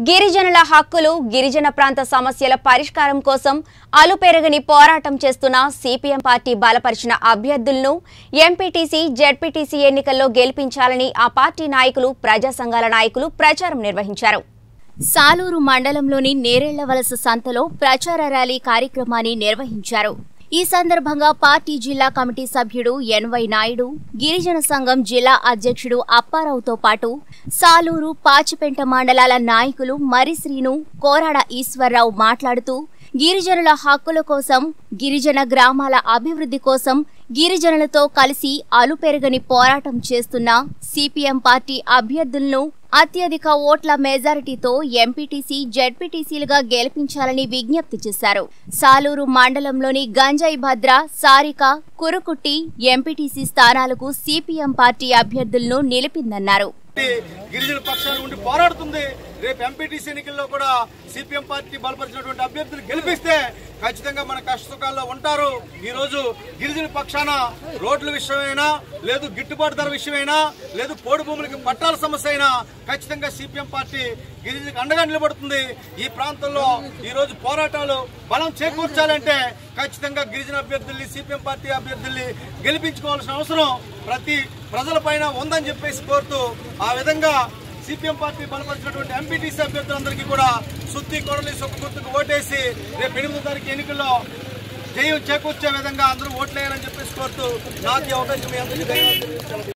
గిరిజనుల హక్కులు గిరిజన ప్రాంత సమస్యల పరిష్కారం కోసం అలుపెరగని పోరాటం చేస్తున్న సిపిఎం పార్టీ బలపరిచిన అభ్యర్థులను ఎంపీటీసీ జెడ్పీటీసీ ఎన్నికల్లో గెలిపించాలని ఆ పార్టీ నాయకులు ప్రజా సంఘాల నాయకులు ప్రచారం నిర్వహించారు సాలూరు మండలంలోని నేరేళ్లవలస సంతలో ప్రచార ర్యాలీ కార్యక్రమాన్ని నిర్వహించారు ఈ సందర్భంగా పార్టీ జిల్లా కమిటీ సభ్యుడు ఎన్వై నాయుడు గిరిజన సంఘం జిల్లా అధ్యక్షుడు అప్పారావుతో పాటు సాలూరు పాచిపెంట మండలాల నాయకులు మరిశ్రీను కోరాడ ఈశ్వరరావు మాట్లాడుతూ గిరిజనుల హక్కుల కోసం గిరిజన గ్రామాల అభివృద్ధి కోసం గిరిజనులతో కలిసి అలుపెరగని పోరాటం చేస్తున్న సిపిఎం పార్టీ అభ్యర్థులను అత్యధిక ఓట్ల మెజారిటీతో ఎంపీటీసీ జెడ్పీటీసీలుగా గెలిపించాలని విజ్ఞప్తి చేశారు సాలూరు మండలంలోని గంజాయి భద్ర సారిక కురుకుట్టి ఎంపీటీసీ స్థానాలకు సిపిఎం పార్టీ అభ్యర్థులను నిలిపిందన్నారు గిరిజన పక్షాన ఉండి పోరాడుతుంది రేపు ఎంపీటీసీ ఎన్నికల్లో కూడా సిపిఎం పార్టీ బలపరిచినటువంటి అభ్యర్థులు గెలిపిస్తే ఖచ్చితంగా మన కష్ట సుఖాల్లో ఉంటారు ఈ రోజు గిరిజన పక్షాన రోడ్ల విషయమైనా లేదు గిట్టుబాటు ధర విషయమైనా లేదు పోడు భూములకి పట్టాల సమస్య అయినా ఖచ్చితంగా సిపిఎం పార్టీ గిరిజనకు అండగా నిలబడుతుంది ఈ ప్రాంతంలో ఈ రోజు పోరాటాలు బలం చేకూర్చాలంటే ఖచ్చితంగా గిరిజన అభ్యర్థుల్ని సిపిఎం పార్టీ అభ్యర్థుల్ని గెలిపించుకోవాల్సిన అవసరం ప్రతి ప్రజలపైన ఉందని చెప్పేసి కోరుతూ ఆ విధంగా సిపిఎం పార్టీ బలపరిచినటువంటి ఎంపీటీసీ అభ్యర్థులందరికీ కూడా సుత్తి కొడలి సొక్కు గుర్తుకు ఓటేసి రేపు ఎనిమిదో తారీఖు ఎన్నికల్లో జయం చేకూర్చే విధంగా అందరూ ఓట్లేయాలని చెప్పేసి కోరుతూ నాకు ఈ అవకాశం మీ అందరికీ ధన్యవాదాలు